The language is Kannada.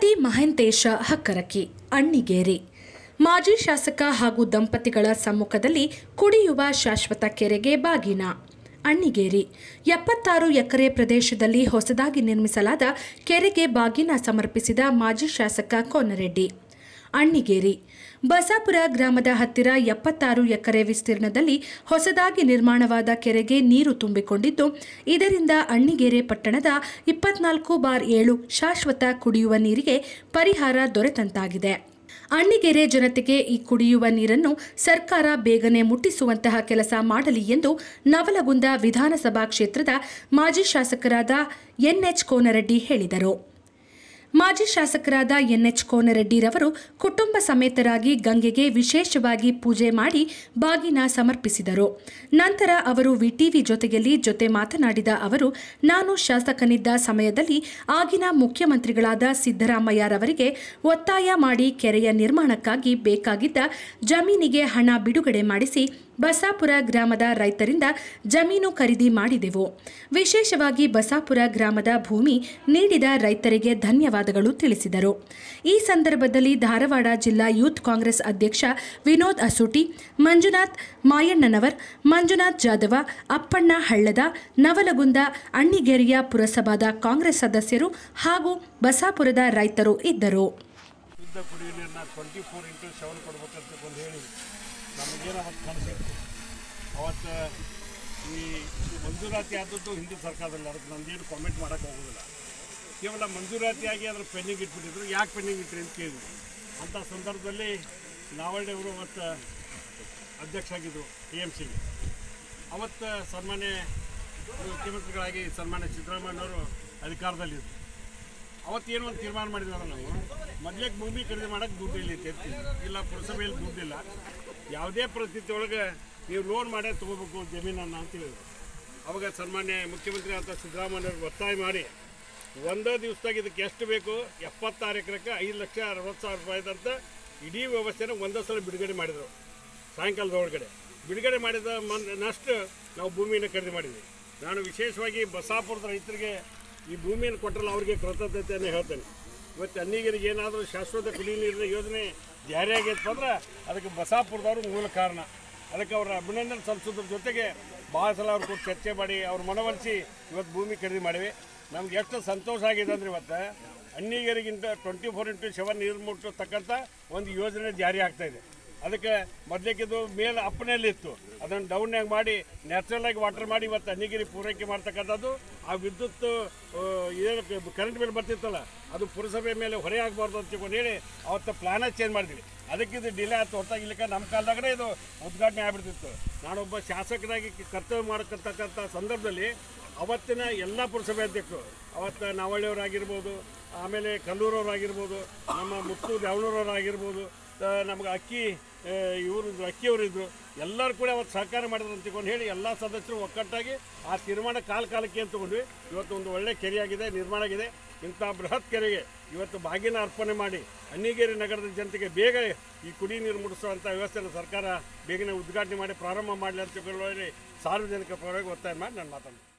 ಪತಿ ಮಹಂತೇಶ ಹಕ್ಕರಕಿ ಅಣ್ಣಿಗೇರಿ ಮಾಜಿ ಶಾಸಕ ಹಾಗೂ ದಂಪತಿಗಳ ಸಮ್ಮುಖದಲ್ಲಿ ಕುಡಿಯುವ ಶಾಶ್ವತ ಕೆರೆಗೆ ಬಾಗಿನ ಅಣ್ಣಿಗೇರಿ ಎಪ್ಪತ್ತಾರು ಎಕರೆ ಪ್ರದೇಶದಲ್ಲಿ ಹೊಸದಾಗಿ ನಿರ್ಮಿಸಲಾದ ಕೆರೆಗೆ ಬಾಗಿನ ಸಮರ್ಪಿಸಿದ ಮಾಜಿ ಶಾಸಕ ಕೋನರೆಡ್ಡಿ ಅಣ್ಣಿಗೇರಿ ಬಸಾಪುರ ಗ್ರಾಮದ ಹತ್ತಿರ ಎಪ್ಪತ್ತಾರು ಎಕರೆ ವಿಸ್ತೀರ್ಣದಲ್ಲಿ ಹೊಸದಾಗಿ ನಿರ್ಮಾಣವಾದ ಕೆರೆಗೆ ನೀರು ತುಂಬಿಕೊಂಡಿದ್ದು ಇದರಿಂದ ಅಣ್ಣಿಗೇರಿ ಪಟ್ಟಣದ ಇಪ್ಪತ್ನಾಲ್ಕು ಬಾರ್ ಏಳು ಶಾಶ್ವತ ಕುಡಿಯುವ ನೀರಿಗೆ ಪರಿಹಾರ ದೊರೆತಂತಾಗಿದೆ ಅಣ್ಣಿಗೆರೆ ಜನತೆಗೆ ಈ ಕುಡಿಯುವ ನೀರನ್ನು ಸರ್ಕಾರ ಬೇಗನೆ ಮುಟ್ಟಿಸುವಂತಹ ಕೆಲಸ ಮಾಡಲಿ ಎಂದು ನವಲಗುಂದ ವಿಧಾನಸಭಾ ಕ್ಷೇತ್ರದ ಮಾಜಿ ಶಾಸಕರಾದ ಎನ್ಎಚ್ ಕೋನರೆಡ್ಡಿ ಹೇಳಿದರು ಮಾಜಿ ಶಾಸಕರಾದ ಎನ್ಎಚ್ ಕೋನರೆಡ್ಡಿರವರು ಕುಟುಂಬ ಸಮೇತರಾಗಿ ಗಂಗೆಗೆ ವಿಶೇಷವಾಗಿ ಪೂಜೆ ಮಾಡಿ ಬಾಗಿನ ಸಮರ್ಪಿಸಿದರು ನಂತರ ಅವರು ವಿಟಿವಿ ಜೊತೆಯಲ್ಲಿ ಜೊತೆ ಮಾತನಾಡಿದ ಅವರು ನಾನು ಶಾಸಕನಿದ್ದ ಸಮಯದಲ್ಲಿ ಆಗಿನ ಮುಖ್ಯಮಂತ್ರಿಗಳಾದ ಸಿದ್ದರಾಮಯ್ಯರವರಿಗೆ ಒತ್ತಾಯ ಮಾಡಿ ಕೆರೆಯ ನಿರ್ಮಾಣಕ್ಕಾಗಿ ಬೇಕಾಗಿದ್ದ ಜಮೀನಿಗೆ ಹಣ ಬಿಡುಗಡೆ ಮಾಡಿಸಿ ಬಸಾಪುರ ಗ್ರಾಮದ ರೈತರಿಂದ ಜಮೀನು ಖರೀದಿ ಮಾಡಿದೆವು ವಿಶೇಷವಾಗಿ ಬಸಾಪುರ ಗ್ರಾಮದ ಭೂಮಿ ನೀಡಿದ ರೈತರಿಗೆ ಧನ್ಯವಾದಗಳು ತಿಳಿಸಿದರು ಈ ಸಂದರ್ಭದಲ್ಲಿ ಧಾರವಾಡ ಜಿಲ್ಲಾ ಯೂತ್ ಕಾಂಗ್ರೆಸ್ ಅಧ್ಯಕ್ಷ ವಿನೋದ್ ಅಸೂಟಿ ಮಂಜುನಾಥ್ ಮಾಯಣ್ಣನವರ್ ಮಂಜುನಾಥ್ ಜಾದವ ಅಪ್ಪಣ್ಣ ಹಳ್ಳದ ನವಲಗುಂದ ಅಣ್ಣಿಗೇರಿಯ ಪುರಸಭಾದ ಕಾಂಗ್ರೆಸ್ ಸದಸ್ಯರು ಹಾಗೂ ಬಸಾಪುರದ ರೈತರು ಇದ್ದರು ಶುದ್ಧ ಕುಡಿಯುವ ನೀರನ್ನ ಟ್ವೆಂಟಿ ಫೋರ್ ಇಂಟು ಸೆವೆನ್ ಕೊಡ್ಬೇಕಂತ ಒಂದು ಹೇಳಿ ನಮಗೇನು ಅವತ್ತು ಕನಸಿತ್ತು ಅವತ್ತು ಈ ಮಂಜೂರಾತಿ ಆದದ್ದು ಹಿಂದಿನ ಸರ್ಕಾರದಲ್ಲಿ ಅದಕ್ಕೆ ನಂದೇನು ಕಾಮೆಂಟ್ ಮಾಡೋಕ್ಕೆ ಹೋಗೋದಿಲ್ಲ ಕೇವಲ ಮಂಜೂರಾತಿಯಾಗಿ ಅದ್ರ ಪೆಂಡಿಂಗ್ ಇಟ್ಬಿಟ್ಟಿದ್ರು ಯಾಕೆ ಪೆಂಡಿಂಗ್ ಇಟ್ರಿ ಅಂತ ಕೇಳಿದ್ರು ಅಂಥ ಸಂದರ್ಭದಲ್ಲಿ ನಾವಳ್ಳಿಯವರು ಅವತ್ತು ಅಧ್ಯಕ್ಷ ಆಗಿದ್ದರು ಟಿ ಎಮ್ ಸಿಗೆ ಅವತ್ತು ಸನ್ಮಾನ್ಯ ಮುಖ್ಯಮಂತ್ರಿಗಳಾಗಿ ಸನ್ಮಾನ್ಯ ಸಿದ್ದರಾಮಯ್ಯನವರು ಅಧಿಕಾರದಲ್ಲಿದ್ದರು ಅವತ್ತೇನು ಒಂದು ತೀರ್ಮಾನ ಮಾಡಿದ್ವಲ್ಲ ನಾವು ಮೊದ್ಲೇಕ್ ಭೂಮಿ ಖರೀದಿ ಮಾಡಕ್ಕೆ ದುಡ್ಡು ಇಲ್ಲ ಅಂತ ಇಲ್ಲ ಪುರಸಭೆಯಲ್ಲಿ ದುಡ್ಡಿಲ್ಲ ಯಾವುದೇ ಪರಿಸ್ಥಿತಿ ಒಳಗೆ ನೀವು ಲೋನ್ ಮಾಡೇ ತೊಗೋಬೇಕು ಜಮೀನನ್ನು ಅಂತ ಹೇಳಿದ್ರು ಅವಾಗ ಸನ್ಮಾನ್ಯ ಮುಖ್ಯಮಂತ್ರಿ ಅಂತ ಸಿದ್ದರಾಮಯ್ಯವ್ರಿಗೆ ಒತ್ತಾಯ ಮಾಡಿ ಒಂದೇ ದಿವಸದಾಗ ಇದಕ್ಕೆ ಎಷ್ಟು ಬೇಕು ಎಪ್ಪತ್ತಾರು ಎಕರೆಗೆ ಐದು ಲಕ್ಷ ಅರವತ್ತು ಸಾವಿರ ರೂಪಾಯಿದಂತ ಇಡೀ ವ್ಯವಸ್ಥೆನ ಒಂದೇ ಸಲ ಬಿಡುಗಡೆ ಮಾಡಿದರು ಸಾಯಂಕಾಲದ ಒಳಗಡೆ ಬಿಡುಗಡೆ ಮಾಡಿದ ಮನ್ ನಷ್ಟು ನಾವು ಭೂಮಿಯನ್ನು ಖರೀದಿ ಮಾಡಿದ್ವಿ ನಾನು ವಿಶೇಷವಾಗಿ ಬಸಾಪುರದ ರೈತರಿಗೆ ಈ ಭೂಮಿಯನ್ನು ಕೊಟ್ಟರಲ್ಲ ಅವರಿಗೆ ಕೃತಜ್ಞತೆಯನ್ನು ಹೇಳ್ತೇನೆ ಇವತ್ತು ಅನ್ನಿಗರಿಗೆ ಏನಾದರೂ ಶಾಶ್ವತ ಕುಡಿಯುವ ನೀರಿನ ಯೋಜನೆ ಜಾರಿಯಾಗೈತೆ ಅಂದ್ರೆ ಅದಕ್ಕೆ ಬಸಾಪುರದವರು ಮೂಲ ಕಾರಣ ಅದಕ್ಕೆ ಅವರ ಅಭಿನಂದನೆ ಸಲ್ಲಿಸೋದ್ರ ಜೊತೆಗೆ ಭಾಳ ಸಲ ಅವ್ರ ಕೂಡ ಚರ್ಚೆ ಮಾಡಿ ಅವ್ರ ಮನವೊಲಿಸಿ ಇವತ್ತು ಭೂಮಿ ಖರೀದಿ ಮಾಡಿವಿ ನಮ್ಗೆ ಎಷ್ಟು ಸಂತೋಷ ಆಗಿದೆ ಅಂದ್ರೆ ಇವತ್ತು ಅನ್ನಿಗರಿಗಿಂತ ಟ್ವೆಂಟಿ ಫೋರ್ ಇಂಟು ಸೆವೆನ್ ನೀರು ಮುಟ್ಟತಕ್ಕಂಥ ಒಂದು ಯೋಜನೆ ಜಾರಿ ಆಗ್ತಾ ಇದೆ ಅದಕ್ಕೆ ಮೊದಲೇಕಿದು ಮೇಲೆ ಅಪ್ಪನಲ್ಲಿ ಇತ್ತು ಅದನ್ನು ಡೌನ್ಯಾಗ ಮಾಡಿ ನ್ಯಾಚುರಲ್ ಆಗಿ ವಾಟರ್ ಮಾಡಿ ಇವತ್ತು ಅನ್ನಿಗಿರಿ ಪೂರೈಕೆ ಮಾಡ್ತಕ್ಕಂಥದ್ದು ಆ ವಿದ್ಯುತ್ ಆ, ಏನು ಕರೆಂಟ್ ಬಿಲ್ ಬರ್ತಿತ್ತಲ್ಲ ಅದು ಪುರಸಭೆ ಮೇಲೆ ಹೊರೆ ಆಗಬಾರ್ದು ಅಂತ ತಿಳ್ಕೊಂಡು ಹೇಳಿ ಅವತ್ತು ಪ್ಲಾನ ಚೇಂಜ್ ಮಾಡಿದ್ವಿ ಅದಕ್ಕೆ ಇದು ಡಿಲೇ ಆಯ್ತು ಹೊರತಾಗಿ ಇಲ್ಲಿಕ ನಮ್ಮ ಕಾಲದಾಗನೇ ಇದು ಉದ್ಘಾಟನೆ ಆಗ್ಬಿಡ್ತಿತ್ತು ನಾನೊಬ್ಬ ಶಾಸಕರಾಗಿ ಕರ್ತವ್ಯ ಮಾಡತಕ್ಕಂಥ ಸಂದರ್ಭದಲ್ಲಿ ಅವತ್ತಿನ ಎಲ್ಲ ಪುರಸಭೆ ಅಧ್ಯಕ್ಷರು ಅವತ್ತು ನಾವಳ್ಳಿಯವರಾಗಿರ್ಬೋದು ಆಮೇಲೆ ಕಲ್ಲೂರವರಾಗಿರ್ಬೋದು ನಮ್ಮ ಮುತ್ತು ದ್ಯಾವಣೂರವರಾಗಿರ್ಬೋದು ನಮ್ಗೆ ಅಕ್ಕಿ ಇವರು ಅಕ್ಕಿಯವರು ಇದ್ದರು ಎಲ್ಲರೂ ಕೂಡ ಅವತ್ತು ಸಹಕಾರ ಮಾಡಿದ್ರು ಅಂತ ತಿಳ್ಕೊಂಡು ಹೇಳಿ ಎಲ್ಲ ಸದಸ್ಯರು ಒಕ್ಕಟ್ಟಾಗಿ ಆ ತೀರ್ಮಾನ ಕಾಲ ಕಾಲಕ್ಕೆ ಅಂತ ತಗೊಂಡ್ವಿ ಇವತ್ತು ಒಂದು ಒಳ್ಳೆ ಕೆರೆಯಾಗಿದೆ ನಿರ್ಮಾಣ ಆಗಿದೆ ಇಂಥ ಬೃಹತ್ ಕೆರೆಗೆ ಇವತ್ತು ಬಾಗಿನ ಅರ್ಪಣೆ ಮಾಡಿ ಅನ್ನಿಗೇರಿ ನಗರದ ಜನತೆಗೆ ಬೇಗ ಈ ಕುಡಿ ನೀರು ಮುಡಿಸುವಂಥ ವ್ಯವಸ್ಥೆಯನ್ನು ಸರ್ಕಾರ ಬೇಗನೆ ಉದ್ಘಾಟನೆ ಮಾಡಿ ಪ್ರಾರಂಭ ಮಾಡಲಿ ಅಂತ ತಿಳ್ಕೊಳ್ಳಿ ಸಾರ್ವಜನಿಕ ಪರವಾಗಿ ಒತ್ತಾಯ ಮಾಡಿ ನಾನು ಮಾತಾಡ್ತೀನಿ